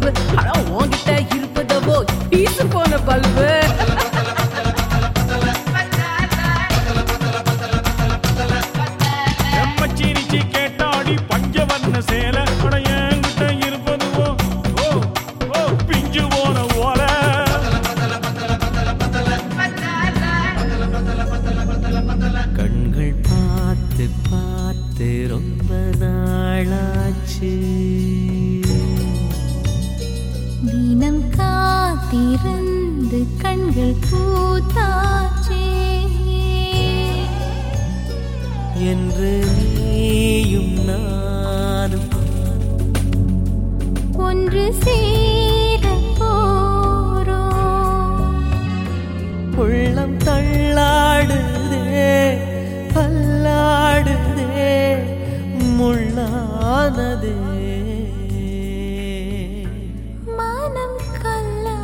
bulb அட உன்கிட்ட இருப்பதவோ piece போன பல்பு எம்மச்சீனிச்சி கேட்டாடி பஞ்சவர்ண சேலை அட என்கிட்ட இருப்பது ஓ ஓ ஓ பிஞ்சு போன ஓலை கண்கள் பார்த்து பார்த்து ரொம்ப நாளாச்சு தினம் காத்திருந்து கண்கள் பூத்தாச்சே என்று நீயும் நானும் ஒன்று சேர போறோம் உள்ளம் தள்ளாடுதே பல்லாடுதே முள்ளானதே மனம் கல்லானதே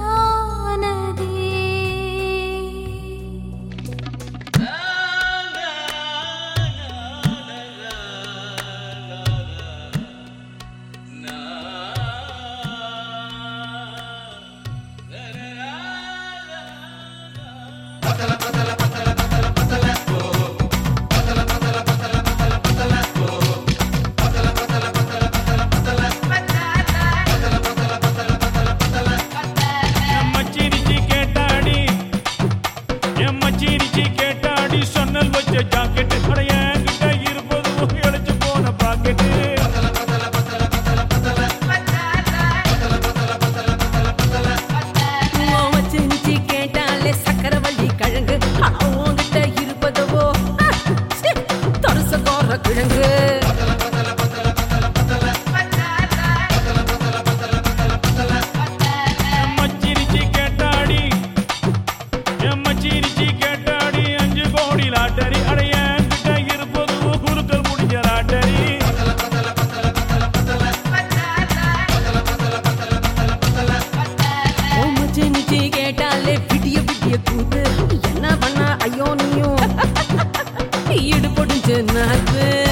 எம்மச்சீனிச்சி கேட்டாடி எம்மச்சீனிச்சி கேட்டாடி சொன்னல் வச்ச ஜாக்கெட்டு அட என்கிட்ட இருப்பது ஓ இழைச்சு போன பாக்கெட்டு வச்சு கேட்டாலே சக்கரவள்ளி கிழங்கு அட உன்கிட்ட இருப்பதவோ தொடச கோர கிழங்கு எம்மச்சீனிச்சி கேட்டாடி எம்மச்சீனிச்சி கேட்டாடி அஞ்சு கோடி லாட்டரி அட என்கிட்ட இருப்பது ஓ குறுக்கல் முடிஞ்ச லாட்டரி ஓமச்சு நிச்சு கேட்டாலே விடிய விடிய கூத்து என்ன பண்ண ஐயோ நீயும் ஈடு பொடிஞ்சு நாக்கு